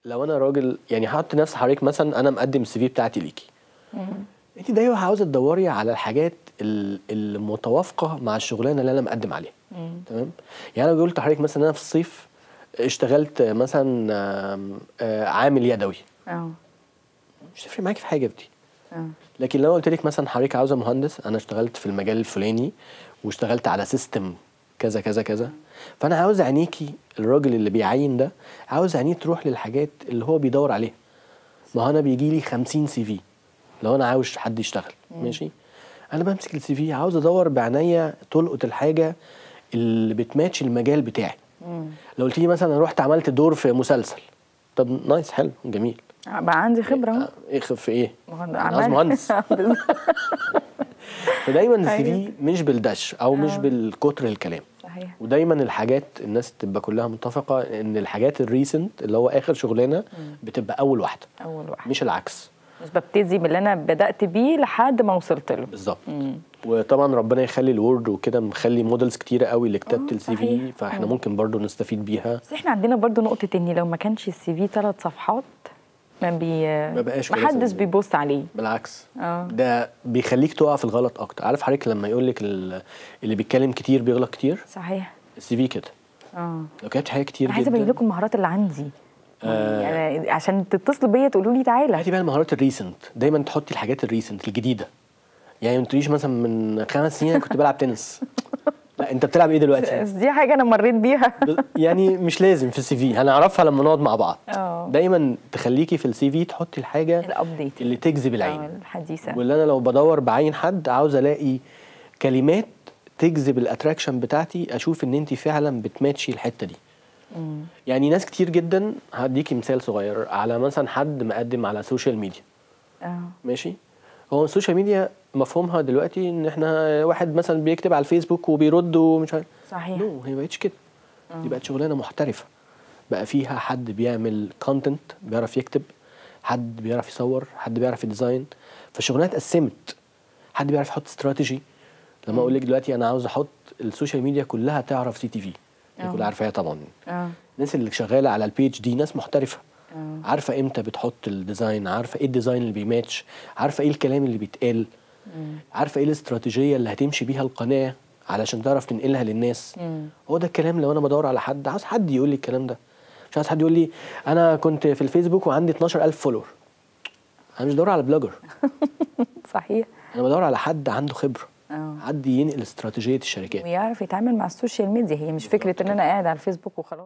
لو انا راجل يعني هحط نفس حضرتك مثلا انا مقدم السي في بتاعتي ليكي انت دايما عاوزه تدوري على الحاجات ال- المتوافقه مع الشغلانه اللي انا مقدم عليها تمام يعني انا قلت لحضرتك مثلا انا في الصيف اشتغلت مثلا آم، آه، عامل يدوي اه مش هتفرق معاكي في حاجه بدي اه لكن لو قلت لك مثلا حضرتك عاوزه مهندس انا اشتغلت في المجال الفلاني واشتغلت على سيستم كذا كذا كذا فانا عاوز عينيكي الراجل اللي بيعين ده عاوز عينيه تروح للحاجات اللي هو بيدور عليها ما هو انا بيجي لي 50 سي في لو انا عاوز حد يشتغل ماشي انا بمسك السي في عاوز ادور بعناية تلقط الحاجه اللي بتماتش المجال بتاعي لو قلت لي مثلا انا رحت عملت دور في مسلسل طب نايس حلو جميل بقى عندي خبره اهو ايه خ- في ايه؟ ما هو أنا عاوز عمال- مهندس بالظبط. فدايما السي أيوة. في مش بالدش او مش آه. بالكتر الكلام صحيح ودايما الحاجات الناس تبقى كلها متفقه ان الحاجات الريسنت اللي هو اخر شغلانه بتبقى اول واحده اول واحد مش العكس مش ببتدي باللي انا بدات بيه لحد ما وصلت له بالظبط وطبعا ربنا يخلي الوورد وكده مخلي مودلز كتيره قوي لكتابه آه، السي في صحيح. فاحنا مم. ممكن برضو نستفيد بيها بس احنا عندنا برضو نقطه ان لو ما كانش السي في ثلاث صفحات ما بي ما بقاش ما كويس حدش أوي. بيبص عليه بالعكس اه ده بيخليك تقع في الغلط اكتر عارف حضرتك لما يقول لك اللي بيتكلم كتير بيغلط كتير صحيح السي في كده اه لو كتبت حاجات كتير انا عايزه ابين جدا لكم المهارات اللي عندي آه. يعني عشان تتصلوا بيا تقولوا لي تعالى هاتي بقى المهارات الريسنت دايما تحطي الحاجات الريسنت الجديده يعني ما تقوليش مثلا من خمس سنين أنا كنت بلعب تنس لا انت بتلعب ايه دلوقتي بس دي حاجه انا مريت بيها ب- يعني مش لازم في السي في هنعرفها لما نقعد مع بعض اه. دايما تخليكي في السي في تحطي الحاجه الابديت اللي تجذب اه العين الحديثه واللي انا لو بدور بعين حد عاوز الاقي كلمات تجذب الاتراكشن بتاعتي اشوف ان انت فعلا بتماتشي الحته دي مم. يعني ناس كتير جدا هديكي مثال صغير على مثلا حد مقدم على سوشيال ميديا اه ماشي هو السوشيال ميديا مفهومها دلوقتي ان احنا واحد مثلا بيكتب على الفيسبوك وبيرد ومش عارف صحيح نو هي ما بقتش كده دي بقت شغلانه محترفه بقى فيها حد بيعمل كونتنت بيعرف يكتب حد بيعرف يصور حد بيعرف يديزاين فالشغلانه اتقسمت حد بيعرف يحط استراتيجي لما اقول لك دلوقتي انا عاوز احط السوشيال ميديا كلها تعرف سي تي في اه. كلها عارفاها طبعا اه الناس اللي شغاله على البيج دي ناس محترفه اه عارفه امتى بتحط الديزاين عارفه ايه الديزاين اللي بيماتش عارفه ايه الكلام اللي بيتقال مم. عارفه ايه الاستراتيجيه اللي هتمشي بيها القناه علشان تعرف تنقلها للناس مم. هو ده الكلام لو انا بدور على حد عاوز حد يقول لي الكلام ده مش عاوز حد يقول لي انا كنت في الفيسبوك وعندي 12000 فولور انا مش بدور على بلوجر صحيح انا بدور على حد عنده خبره اه حد ينقل استراتيجيه الشركات ويعرف يتعامل مع السوشيال ميديا هي مش فكره ان انا قاعد على الفيسبوك وخلاص